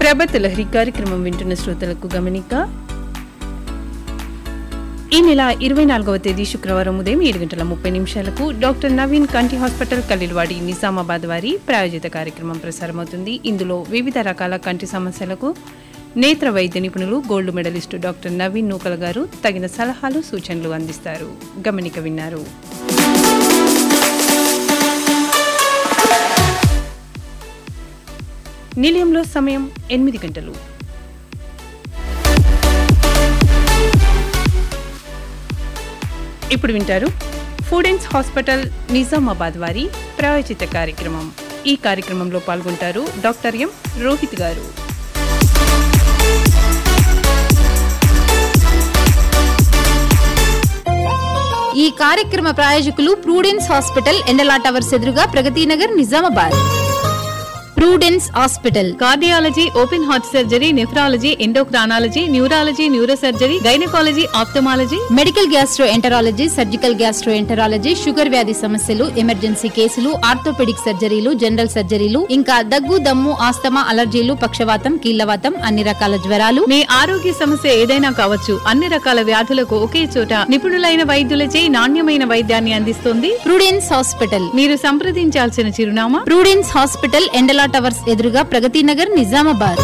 ప్రభత్ లహరి కార్యక్రమం వింటున్న శ్రోతలకు గమనిక ఈ నెల ఇరవై నాలుగవ తేదీ శుక్రవారం ఉదయం ఏడు గంటల ముప్పై నిమిషాలకు డాక్టర్ నవీన్ కంటి హాస్పిటల్ కలీల్వాడి నిజామాబాద్ వారి ప్రాయోజిత కార్యక్రమం ప్రసారమవుతుంది ఇందులో వివిధ రకాల కంటి సమస్యలకు నేత్ర వైద్య నిపుణులు gold medalist doctor Naveen Nookala గారు తగిన సలహాలు సూచనలు అందిస్తారు గమనిక విన్నారు నిలయంలో సమయం ఎనిమిది గంటలు ఇప్పుడు వింటారు ఫుడెన్స్ హాస్పిటల్ నిజామాబాద్ వారి ప్రాయోజిత కార్యక్రమం ఈ కార్యక్రమంలో పాల్గొంటారు డాక్టర్ ఎం రోహిత్ గారు ఈ కార్యక్రమ ప్రాయోజకులు ప్రూడెన్స్ హాస్పిటల్ ఎండలా టవర్స్ ఎదురుగా Pragathi Nagar Nizamabad Prudence hospital cardiology open heart surgery nephrology endocrinology neurology neurosurgery gynaecology ophthalmology medical gastroenterology surgical gastroenterology sugar వ్యాధి సమస్యలు ఎమర్జెన్సీ కేసులు ఆర్థోపెడిక్ సర్జరీలు జనరల్ సర్జరీలు ఇంకా దగ్గు దమ్ము ఆస్తమా అలర్జీలు పక్షవాతం కీళ్లవాతం అన్ని రకాల జ్వరాలు మీ ఆరోగ్య సమస్య ఏదైనా కావచ్చు అన్ని రకాల వ్యాధులకు ఒకే చోట నిపుణులైన వైద్యులచే నాణ్యమైన వైద్యాన్ని అందిస్తుంది ప్రూడెన్స్ హాస్పిటల్ మీరు సంప్రదించాల్సిన చిరునామా ప్రూడెన్స్ హాస్పిటల్ ఎండలా టవర్స్ ఎదురుగా ప్రగతి నగర్ నిజామాబాద్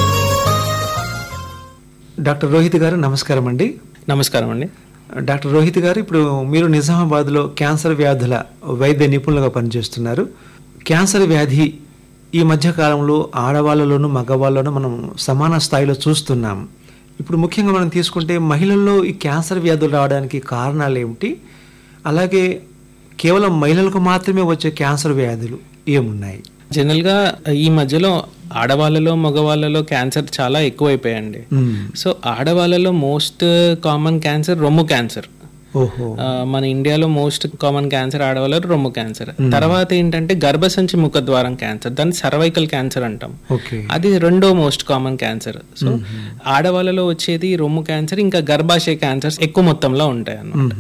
డాక్టర్ రోహిత్ గారు నమస్కారం అండి నమస్కారం అండి డాక్టర్ రోహిత్ గారు ఇప్పుడు మీరు నిజామాబాద్లో క్యాన్సర్ వ్యాధుల వైద్య నిపుణులుగా పనిచేస్తున్నారు క్యాన్సర్ వ్యాధి ఈ మధ్య కాలంలో ఆడవాళ్ళలోనూ మగవాళ్ళలోనూ మనం సమాన స్థాయిలో చూస్తున్నాం ఇప్పుడు ముఖ్యంగా మనం తీసుకుంటే మహిళల్లో ఈ క్యాన్సర్ వ్యాధులు రావడానికి కారణాలు ఏమిటి అలాగే కేవలం మహిళలకు మాత్రమే వచ్చే క్యాన్సర్ వ్యాధులు ఏమున్నాయి జనరల్గా ఈ మధ్యలో ఆడవాళ్ళలో మగవాళ్ళలో క్యాన్సర్ చాలా ఎక్కువైపోయాయండి మ్మ్. సో ఆడవాళ్ళలో మోస్ట్ కామన్ క్యాన్సర్ రొమ్ము క్యాన్సర్ ఓహో ఆ, మన ఇండియాలో మోస్ట్ కామన్ క్యాన్సర్ ఆడవాళ్ళలో రొమ్ము క్యాన్సర్ తర్వాత ఏంటంటే గర్భసంచి ముఖద్వారం క్యాన్సర్ దాన్ని సర్వైకల్ క్యాన్సర్ అంటాం ఓకే అది రెండో మోస్ట్ కామన్ క్యాన్సర్ సో ఆడవాళ్ళలో వచ్చేది రొమ్ము క్యాన్సర్ ఇంకా గర్భాశయ క్యాన్సర్స్ ఎక్కువ మొత్తంలో ఉంటాయి అన్నమాట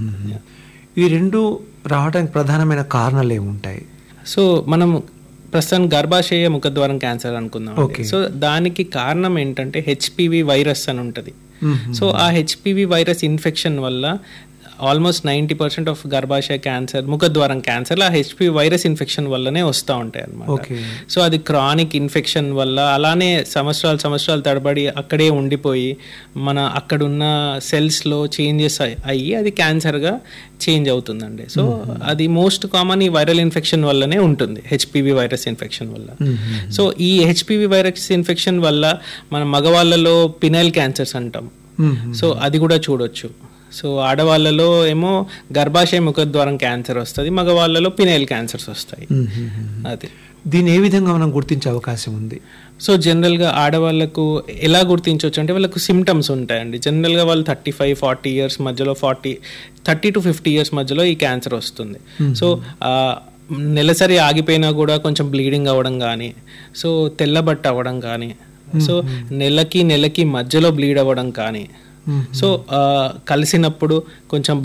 ఈ రెండు రావడానికి ప్రధానమైన కారణాలు ఏముంటాయి సో మనం ప్రస్తుతం గర్భాశయ ముఖద్వారం క్యాన్సర్ అనుకుందాం Okay. సో దానికి కారణం ఏంటంటే హెచ్పివి వైరస్ అని ఉంటుంది సో ఆ హెచ్పివి వైరస్ ఇన్ఫెక్షన్ వల్ల ఆల్మోస్ట్ నైంటీ పర్సెంట్ ఆఫ్ గర్భాశయ క్యాన్సర్ ముఖద్వారం క్యాన్సర్ ఆ హెచ్పి వైరస్ ఇన్ఫెక్షన్ వల్లనే వస్తూ ఉంటాయి అన్నమాట ఓకే సో అది క్రానిక్ ఇన్ఫెక్షన్ వల్ల అలానే సంవత్సరాలు సంవత్సరాలు తడబడి అక్కడే ఉండిపోయి మన అక్కడున్న సెల్స్లో చేంజెస్ అయ్యి అది క్యాన్సర్గా చేంజ్ అవుతుందండి సో అది మోస్ట్ కామన్ ఈ వైరల్ ఇన్ఫెక్షన్ వల్లనే ఉంటుంది హెచ్పివి వైరస్ ఇన్ఫెక్షన్ వల్ల సో ఈ హెచ్పివి వైరస్ ఇన్ఫెక్షన్ వల్ల మన మగవాళ్ళలో పినైల్ క్యాన్సర్స్ అంటాం సో అది కూడా చూడొచ్చు సో ఆడవాళ్ళలో ఏమో గర్భాశయ ముఖద్వారం క్యాన్సర్ వస్తుంది మగవాళ్ళలో పినైల్ క్యాన్సర్స్ వస్తాయి అది దీన్ని ఏ విధంగా మనం గుర్తించే అవకాశం ఉంది సో జనరల్గా ఆడవాళ్ళకు ఎలా గుర్తించవచ్చు అంటే వాళ్ళకు సిమ్టమ్స్ ఉంటాయండి జనరల్గా వాళ్ళు థర్టీ ఫైవ్ ఫార్టీ ఇయర్స్ మధ్యలో forty thirty to fifty years మధ్యలో ఈ క్యాన్సర్ వస్తుంది సో ఆ, నెలసరి ఆగిపోయినా కూడా కొంచెం బ్లీడింగ్ అవ్వడం కానీ సో తెల్లబట్ట అవ్వడం కానీ సో నెలకి నెలకి మధ్యలో బ్లీడ్ అవ్వడం కానీ సో ఆ, కలిసినప్పుడు కొంచెం